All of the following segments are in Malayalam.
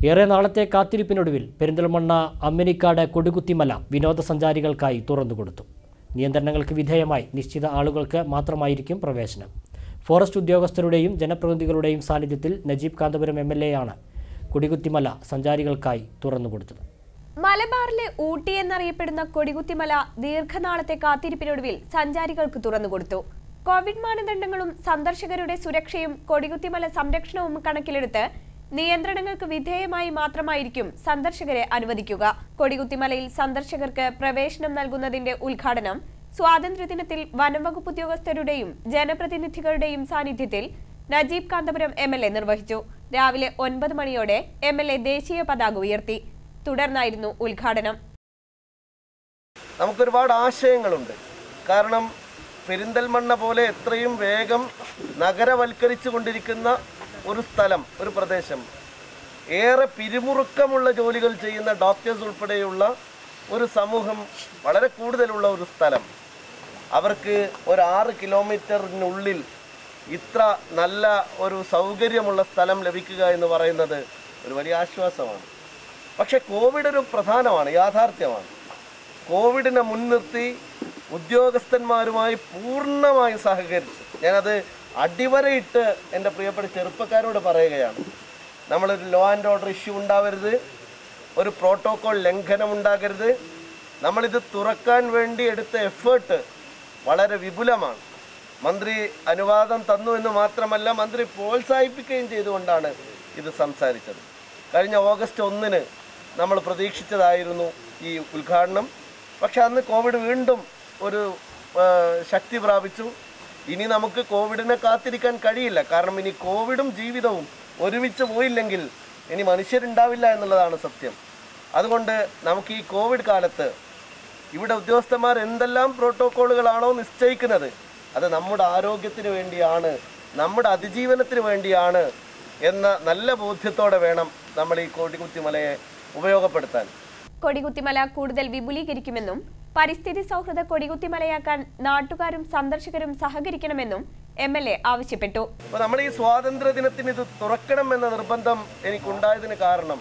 ഏറെ നാളത്തെ കാത്തിരിപ്പിനൊടുവിൽ പെരിന്തൽമണ്ണ അമ്മിനിക്കാട് കൊടികുത്തിമല വിനോദസഞ്ചാരികൾക്കായി തുറന്നുകൊടുത്തു നിയന്ത്രണങ്ങൾക്ക് വിധേയമായി നിശ്ചിത ആളുകൾക്ക് മാത്രമായിരിക്കും പ്രവേശനം ഫോറസ്റ്റ് ഉദ്യോഗസ്ഥരുടെയും ജനപ്രതിനിധികളുടെയും സാന്നിധ്യത്തിൽ Najeeb Kanthapuram M L A ആണ് കൊടികുത്തിമല സഞ്ചാരികൾക്കായി തുറന്നുകൊടുത്തത് മലബാറിലെ ഊട്ടി എന്നറിയപ്പെടുന്ന കൊടികുത്തിമല ദീർഘനാളത്തെ കാത്തിരിപ്പിനൊടുവിൽ സഞ്ചാരികൾക്ക് തുറന്നുകൊടുത്തു കോവിഡ് മാനദണ്ഡങ്ങളും സന്ദർശകരുടെ സുരക്ഷയും കൊടികുത്തിമല സംരക്ഷണവും കണക്കിലെടുത്ത് നിയന്ത്രണങ്ങൾക്ക് വിധേയമായി മാത്രമായിരിക്കും സന്ദർശകരെ അനുവദിക്കുക കൊടികുത്തിമലയിൽ സന്ദർശകർക്ക് പ്രവേശനം നൽകുന്നതിന്റെ ഉദ്ഘാടനം സ്വാതന്ത്ര്യദിനത്തിൽ വനംവകുപ്പ് ഉദ്യോഗസ്ഥരുടെയും ജനപ്രതിനിധികളുടെയും സാന്നിധ്യത്തിൽ Najeeb Kanthapuram M L A നിർവഹിച്ചു രാവിലെ ഒൻപത് മണിയോടെ എം എൽ എ ദേശീയ പതാക ഉയർത്തി തുടർന്നായിരുന്നു ഉദ്ഘാടനം നമുക്കൊരുപാട് ആശയങ്ങളുണ്ട് കാരണം പെരിന്തൽമണ്ണ പോലെ എത്രയും വേഗം നഗരവൽക്കരിച്ചു കൊണ്ടിരിക്കുന്ന ഒരു സ്ഥലം ഒരു പ്രദേശം ഏറെ പിരിമുറുക്കമുള്ള ജോലികൾ ചെയ്യുന്ന ഡോക്ടേഴ്സ് ഉൾപ്പെടെയുള്ള ഒരു സമൂഹം വളരെ കൂടുതലുള്ള ഒരു സ്ഥലം അവർക്ക് ഒരു ആറ് കിലോമീറ്ററിനുള്ളിൽ ഇത്ര നല്ല ഒരു സൗകര്യമുള്ള സ്ഥലം ലഭിക്കുക എന്ന് പറയുന്നത് ഒരു വലിയ ആശ്വാസമാണ് പക്ഷേ കോവിഡ് ഒരു പ്രധാനമാണ് യാഥാർത്ഥ്യമാണ് കോവിഡിനെ മുൻനിർത്തി ഉദ്യോഗസ്ഥന്മാരുമായി പൂർണ്ണമായി സഹകരിച്ചു ഞാനത് അടിവരയിട്ട് എൻ്റെ പ്രിയപ്പെട്ട ചെറുപ്പക്കാരോട് പറയുകയാണ് നമ്മളൊരു ലോ ആൻഡ് ഓർഡർ ഇഷ്യൂ ഉണ്ടാവരുത് ഒരു പ്രോട്ടോകോൾ ലംഘനം ഉണ്ടാകരുത് നമ്മളിത് തുറക്കാൻ വേണ്ടി എടുത്ത എഫേർട്ട് വളരെ വിപുലമാണ് മന്ത്രി അനുവാദം തന്നു എന്ന് മാത്രമല്ല മന്ത്രി പ്രോത്സാഹിപ്പിക്കുകയും ചെയ്തുകൊണ്ടാണ് ഇത് സംസാരിച്ചത് കഴിഞ്ഞ ഓഗസ്റ്റ് ഒന്നിന് നമ്മൾ പ്രതീക്ഷിച്ചതായിരുന്നു ഈ ഉദ്ഘാടനം പക്ഷെ അന്ന് കോവിഡ് വീണ്ടും ഒരു ആ, ശക്തി പ്രാപിച്ചു ഇനി നമുക്ക് കോവിഡിനെ കാത്തിരിക്കാൻ കഴിയില്ല കാരണം ഇനി കോവിഡും ജീവിതവും ഒരുമിച്ച് പോയില്ലെങ്കിൽ ഇനി മനുഷ്യരുണ്ടാവില്ല എന്നുള്ളതാണ് സത്യം അതുകൊണ്ട് നമുക്ക് ഈ കോവിഡ് കാലത്ത് ഇവിടെ ഉദ്യോഗസ്ഥന്മാർ എന്തെല്ലാം പ്രോട്ടോക്കോളുകളാണോ നിശ്ചയിക്കുന്നത് അത് നമ്മുടെ ആരോഗ്യത്തിന് വേണ്ടിയാണ് നമ്മുടെ അതിജീവനത്തിന് വേണ്ടിയാണ് എന്ന നല്ല ബോധ്യത്തോടെ വേണം നമ്മൾ ഈ കോടിക്കുത്തിമലയെ ഉപയോഗപ്പെടുത്താൻ കൊടികുത്തിമല കൂടുതൽ വിപുലീകരിക്കുമെന്നും പരിസ്ഥിതി സൗഹൃദ കൊടികുത്തിമലയാക്കാൻ നാട്ടുകാരും സന്ദർശകരും സഹകരിക്കണമെന്നും എം എൽ എ ആവശ്യപ്പെട്ടു അപ്പോൾ നമ്മൾ ഈ സ്വാതന്ത്ര്യ ദിനത്തിന് ഇത് തുറക്കണം എന്ന നിർബന്ധം എനിക്കുണ്ടായതിന് കാരണം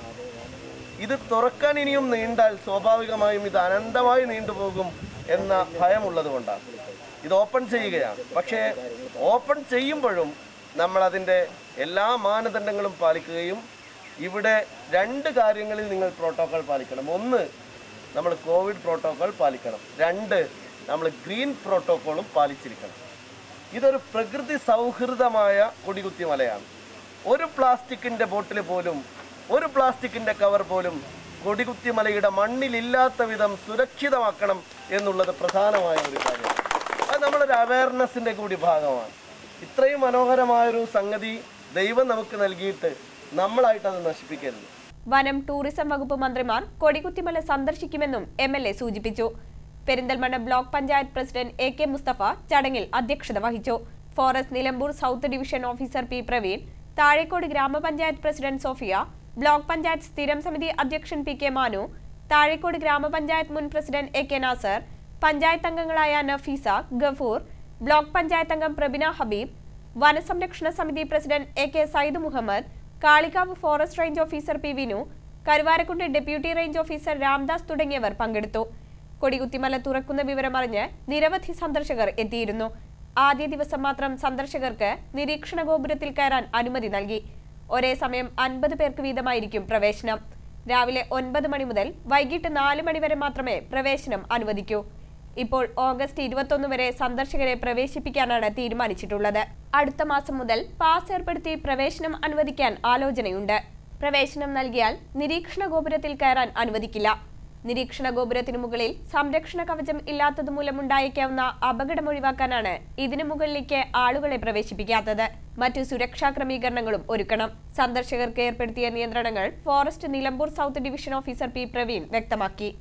ഇത് തുറക്കാൻ ഇനിയും നീണ്ടാൽ സ്വാഭാവികമായും ഇത് അനന്തമായി നീണ്ടുപോകും എന്ന ഭയമുള്ളത് കൊണ്ടാണ് ഇത് ഓപ്പൺ ചെയ്യുകയാണ് പക്ഷേ ഓപ്പൺ ചെയ്യുമ്പോഴും നമ്മൾ അതിൻ്റെ എല്ലാ മാനദണ്ഡങ്ങളും പാലിക്കുകയും ഇവിടെ രണ്ട് കാര്യങ്ങളിൽ നിങ്ങൾ പ്രോട്ടോകോൾ പാലിക്കണം ഒന്ന് നമ്മൾ കോവിഡ് പ്രോട്ടോകോൾ പാലിക്കണം രണ്ട് നമ്മൾ ഗ്രീൻ പ്രോട്ടോകോളും പാലിച്ചിരിക്കണം ഇതൊരു പ്രകൃതി സൗഹൃദമായ കൊടികുത്തി മലയാണ് ഒരു പ്ലാസ്റ്റിക്കിന്റെ ബോട്ടിൽ പോലും ഒരു പ്ലാസ്റ്റിക്കിന്റെ കവർ പോലും കൊടികുത്തി മലയുടെ മണ്ണിലില്ലാത്ത വിധം സുരക്ഷിതമാക്കണം എന്നുള്ളത് പ്രധാനമായ ഒരു കാര്യമാണ് അത് നമ്മളൊരു അവയർനെസ്സിന്റെ കൂടി ഭാഗമാണ് ഇത്രയും മനോഹരമായൊരു സംഗതി ദൈവം നമുക്ക് നൽകിയിട്ട് നമ്മളായിട്ട് അത് നശിപ്പിക്കരുത് വനം ടൂറിസം വകുപ്പ് മന്ത്രിമാർ കൊടികുത്തിമല സന്ദർശിക്കുമെന്നും എം എൽ എ സൂചിപ്പിച്ചു Perinthalmanna block panchayat president A K Mustafa ചടങ്ങിൽ അധ്യക്ഷത വഹിച്ചു forest Nilambur south division officer P Praveen Thazhekode ഗ്രാമപഞ്ചായത്ത് പ്രസിഡന്റ് സോഫിയ ബ്ലോക്ക് പഞ്ചായത്ത് സ്ഥിരം സമിതി അധ്യക്ഷൻ പി കെ മാനു താഴേക്കോട് ഗ്രാമപഞ്ചായത്ത് മുൻ president A K Nasar panchayat അംഗങ്ങളായ നഫീസ ഗഫൂർ ബ്ലോക്ക് പഞ്ചായത്ത് അംഗം പ്രബിന ഹബീബ് വനസംരക്ഷണ സമിതി president A K Sayyid Muhammad Kalikavu forest range officer P Vinu Karuvarakundu deputy range officer Ramdas തുടങ്ങിയവർ പങ്കെടുത്തു കൊടികുത്തിമല തുറക്കുന്ന വിവരമറിഞ്ഞ് നിരവധി സന്ദർശകർ എത്തിയിരുന്നു ആദ്യ ദിവസം മാത്രം സന്ദർശകർക്ക് നിരീക്ഷണ ഗോപുരത്തിൽ കയറാൻ അനുമതി നൽകി ഒരേ സമയം അൻപത് പേർക്ക് വീതമായിരിക്കും പ്രവേശനം രാവിലെ ഒൻപത് മണി മുതൽ വൈകിട്ട് നാല് മണി വരെ മാത്രമേ പ്രവേശനം അനുവദിക്കൂ ഇപ്പോൾ ഓഗസ്റ്റ് ഇരുപത്തൊന്ന് വരെ സന്ദർശകരെ പ്രവേശിപ്പിക്കാനാണ് തീരുമാനിച്ചിട്ടുള്ളത് അടുത്ത മാസം മുതൽ പാസ് ഏർപ്പെടുത്തി പ്രവേശനം അനുവദിക്കാൻ ആലോചനയുണ്ട് പ്രവേശനം നൽകിയാൽ നിരീക്ഷണ ഗോപുരത്തിൽ കയറാൻ അനുവദിക്കില്ല നിരീക്ഷണ ഗോപുരത്തിനു മുകളിൽ സംരക്ഷണ കവചം ഇല്ലാത്തത് മൂലമുണ്ടായേക്കാവുന്ന അപകടം ഒഴിവാക്കാനാണ് ഇതിനു മുകളിലേക്ക് ആളുകളെ പ്രവേശിപ്പിക്കാത്തത് മറ്റു സുരക്ഷാ ക്രമീകരണങ്ങളും ഒരുക്കണം സന്ദർശകർക്ക് ഏർപ്പെടുത്തിയ നിയന്ത്രണങ്ങൾ forest Nilambur south division officer P Praveen വ്യക്തമാക്കി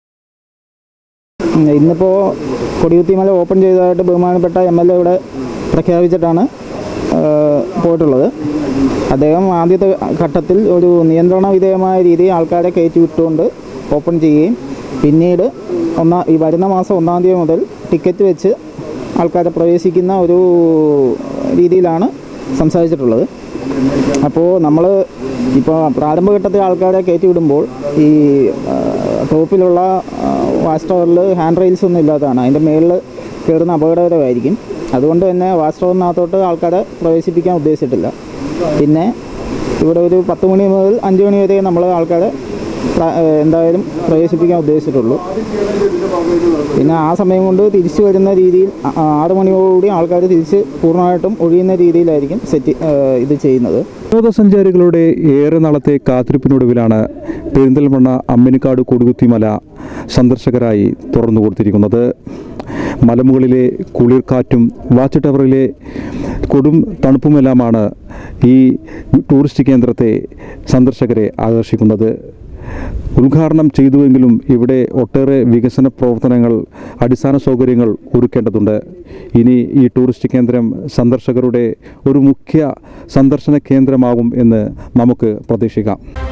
ഇന്നിപ്പോൾ കൊടികുത്തിമല ഓപ്പൺ ചെയ്തതായിട്ട് ബഹുമാനപ്പെട്ട എം എൽ എ ഇവിടെ പ്രഖ്യാപിച്ചിട്ടാണ് ആ, പോയിട്ടുള്ളത് അദ്ദേഹം ആദ്യത്തെ ഘട്ടത്തിൽ ഒരു നിയന്ത്രണ വിധേയമായ രീതിയിൽ ആൾക്കാരെ കയറ്റി വിട്ടുകൊണ്ട് ഓപ്പൺ ചെയ്യുകയും പിന്നീട് ഒന്നാ ഈ വരുന്ന മാസം ഒന്നാം തീയതി മുതൽ ടിക്കറ്റ് വെച്ച് ആൾക്കാരെ പ്രവേശിക്കുന്ന ഒരു രീതിയിലാണ് സംസാരിച്ചിട്ടുള്ളത് അപ്പോൾ നമ്മൾ ഇപ്പോൾ പ്രാരംഭഘട്ടത്തിൽ ആൾക്കാരെ കയറ്റി വിടുമ്പോൾ ഈ ആ, ടോപ്പിലുള്ള വാച്ച് ടവറിൽ ഹാൻഡ് റെയിൽസ് ഒന്നും ഇല്ലാത്തതാണ് അതിൻ്റെ മേളിൽ കയറുന്ന അപകടകരമായിരിക്കും അതുകൊണ്ട് തന്നെ വാച്ച് ടവറിനകത്തോട്ട് ആൾക്കാരെ പ്രവേശിപ്പിക്കാൻ ഉദ്ദേശിച്ചിട്ടില്ല പിന്നെ ഇവിടെ ഒരു പത്ത് മണി മുതൽ അഞ്ച് മണി വരെ നമ്മൾ ആൾക്കാരെ പ്ര- ഏഹ് എന്തായാലും പ്രവേശിപ്പിക്കാൻ ഉദ്ദേശിച്ചിട്ടുള്ളൂ പിന്നെ ആ സമയം കൊണ്ട് തിരിച്ചു വരുന്ന രീതിയിൽ ആ- ആറ് മണിയോടുകൂടി ആൾക്കാർ തിരിച്ച് പൂർണ്ണമായിട്ടും ഒഴിയുന്ന രീതിയിലായിരിക്കും സെറ്റ് ഏഹ് ഇത് ചെയ്യുന്നത് വിനോദസഞ്ചാരികളുടെ ഏറെ നാളത്തെ കാത്തിരിപ്പിനൊടുവിലാണ് പെരിന്തൽമണ്ണ അമ്മിനിക്കാട് കൊടുകുത്തിമല സന്ദർശകരായി തുറന്നു കൊടുത്തിരിക്കുന്നത് മലമുകളിലെ കുളിർക്കാറ്റും വാച്ച് ടവറിലെ കൊടും തണുപ്പുമെല്ലാമാണ് ഈ ടൂറിസ്റ്റ് കേന്ദ്രത്തെ സന്ദർശകരെ ആകർഷിക്കുന്നത് ഉദ്ഘാടനം ചെയ്തുവെങ്കിലും ഇവിടെ ഒട്ടേറെ വികസന പ്രവർത്തനങ്ങൾ അടിസ്ഥാന സൗകര്യങ്ങൾ ഒരുക്കേണ്ടതുണ്ട് ഇനി ഈ ടൂറിസ്റ്റ് കേന്ദ്രം സന്ദർശകരുടെ ഒരു മുഖ്യ സന്ദർശന കേന്ദ്രമാകും എന്ന് നമുക്ക് പ്രതീക്ഷിക്കാം